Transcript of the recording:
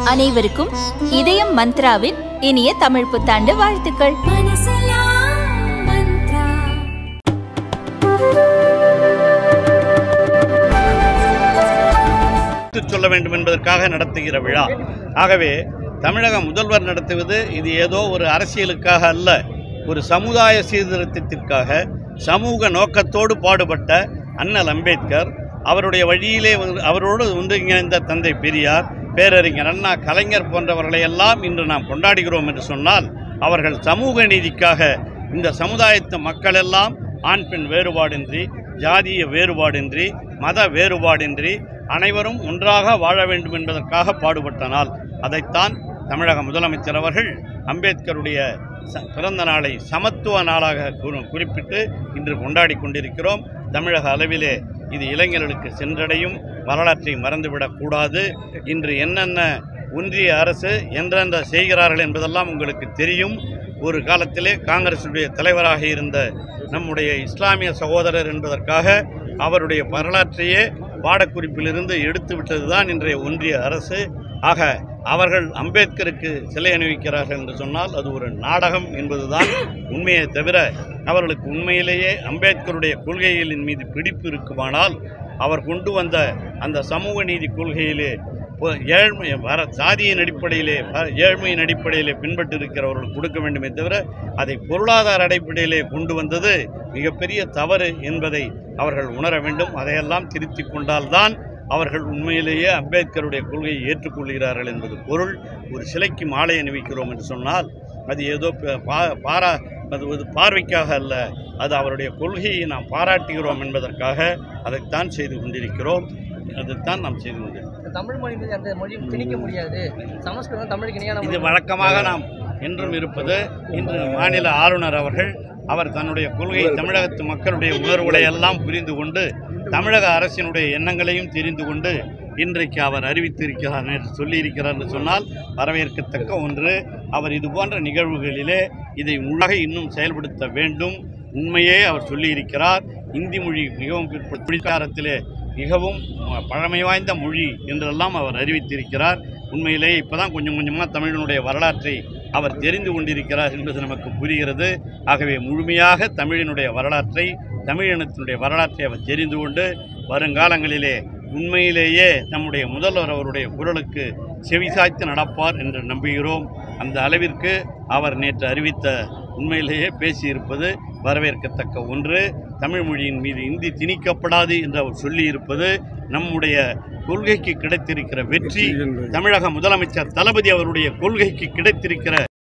அனைவருக்கும் இதயம் மந்த்ராவின் இனிய தமிழ் புத்தாண்டு வாழ்த்துக்கள் எடுத்துச் சொல்ல வேண்டும் என்பதற்காக நடத்துகிற விழா ஆகவே தமிழக முதல்வர் நடத்துவது இது ஏதோ ஒரு அரசியலுக்காக அல்ல ஒரு சமுதாய சீர்திருத்தத்திற்காக சமூக நோக்கத்தோடு பாடுபட்ட அண்ணல் அம்பேத்கர் அவருடைய வழியிலே வந்து- அவரோடு ஒன்றிணைந்த தந்தை பெரியார் பேரறிஞர் அண்ணா கலைஞர் போன்றவர்களை எல்லாம் இன்று நாம் கொண்டாடுகிறோம் என்று சொன்னால் அவர்கள் சமூக நீதிக்காக இந்த சமுதாயத்து மக்கள் எல்லாம் ஆண் பெண் வேறுபாடின்றி ஜாதிய வேறுபாடின்றி மத வேறுபாடின்றி அனைவரும் ஒன்றாக வாழ வேண்டும் என்பதற்காக பாடுபட்ட நாள் அதைத்தான் தமிழக முதலமைச்சர் அவர்கள் அம்பேத்கருடைய ச- பிறந்த நாளை சமத்துவ நாளாக குறி- குறிப்பிட்டு இன்று கொண்டாடி கொண்டிருக்கிறோம் தமிழக அளவிலே இது இளைஞர்களுக்கு சென்றடையும் வரலாற்றை மறந்துவிடக் கூடாது இன்று என்னென்ன ஒன்றிய அரசு என்றென்ற செய்கிறார்கள் என்பதெல்லாம் உங்களுக்கு தெரியும் ஒரு காலத்திலே காங்கிரசுடைய தலைவராக இருந்த நம்முடைய இஸ்லாமிய சகோதரர் என்பதற்காக அவருடைய வரலாற்றையே பாடக்குறிப்பிலிருந்து எடுத்து விட்டதுதான் இன்றைய ஒன்றிய அரசு ஆக அவர்கள் அம்பேத்கருக்கு சிலை அணிவிக்கிறார்கள் என்று சொன்னால் அது ஒரு நாடகம் என்பதுதான் உண்மையை தவிர அவர்களுக்கு உண்மையிலேயே அம்பேத்கருடைய கொள்கைகளின் மீது பிடிப்பு இருக்குமானால் அவர் கொண்டு வந்த அந்த சமூக நீதி கொள்கையிலே பொ- ஏழ்மை வர சாதியின் அடிப்படையிலே வ- ஏழ்மையின் அடிப்படையிலே பின்பற்றி இருக்கிறவர்கள் கொடுக்க வேண்டுமே தவிர அதை பொருளாதார அடிப்படையிலே கொண்டு வந்தது மிகப்பெரிய தவறு என்பதை அவர்கள் உணர வேண்டும் அதையெல்லாம் திருத்தி கொண்டால்தான் அவர்கள் உண்மையிலேயே அம்பேத்கருடைய கொள்கையை ஏற்றுக்கொள்கிறார்கள் என்பது பொருள் ஒரு சிலைக்கு மாலை அணிவிக்கிறோம் என்று சொன்னால் அது ஏதோ ப- பா- பாரா அது ஒரு பார்வைக்காக அல்ல அது அவருடைய கொள்கையை நாம் பாராட்டுகிறோம் என்பதற்காக அதைத்தான் செய்து கொண்டிருக்கிறோம் அதைத்தான் நாம் செய்து கொண்டிருக்கிறோம் தமிழ் மொழி மீது அந்த மொழி திணிக்க முடியாது சமஸ்கிருதம் தமிழுக்கு இணையான இது மொழி. வழக்கமாக நாம் என்றும் இருப்பது இன்று மாநில ஆளுநர் அவர்கள் அவர் தன்னுடைய கொள்கை தமிழகத்து மக்களுடைய உணர்வுகளை எல்லாம் புரிந்து கொண்டு தமிழக அரசினுடைய எண்ணங்களையும் தெரிந்து கொண்டு இன்றைக்கு அவர் அறிவித்திருக்கிறார் என்று சொல்லியிருக்கிறார் என்று சொன்னால் வரவேற்கத்தக்க ஒன்று அவர் இது போன்ற நிகழ்வுகளிலே இதை முழுக இன்னும் செயல்படுத்த வேண்டும் உண்மையே அவர் சொல்லியிருக்கிறார் இந்தி மொழி மிகவும் பிற்ப- பிடிக்காரத்திலே மிகவும் பழமை வாய்ந்த மொழி என்றெல்லாம் அவர் அறிவித்திருக்கிறார் உண்மையிலேயே இப்போதான் கொஞ்சம் கொஞ்சமாக தமிழினுடைய வரலாற்றை அவர் தெரிந்து கொண்டிருக்கிறார் என்பது நமக்கு புரிகிறது ஆகவே முழுமையாக தமிழினுடைய வரலாற்றை தமிழினத்தினுடைய வரலாற்றை அவர் தெரிந்து கொண்டு வருங்காலங்களிலே உண்மையிலேயே நம்முடைய முதல்வர் அவருடைய குரலுக்கு செவிசாய்த்து நடப்பார் என்று நம்புகிறோம் அந்த அளவிற்கு அவர் நேற்று அறிவித்த உண்மையிலேயே பேசியிருப்பது வரவேற்கத்தக்க ஒன்று தமிழ் மொழியின் மீது இந்தி திணிக்கப்படாது என்று அவர் சொல்லியிருப்பது நம்முடைய கொள்கைக்கு கிடைத்திருக்கிற வெற்றி தமிழக முதலமைச்சர் தளபதி அவருடைய கொள்கைக்கு கிடைத்திருக்கிற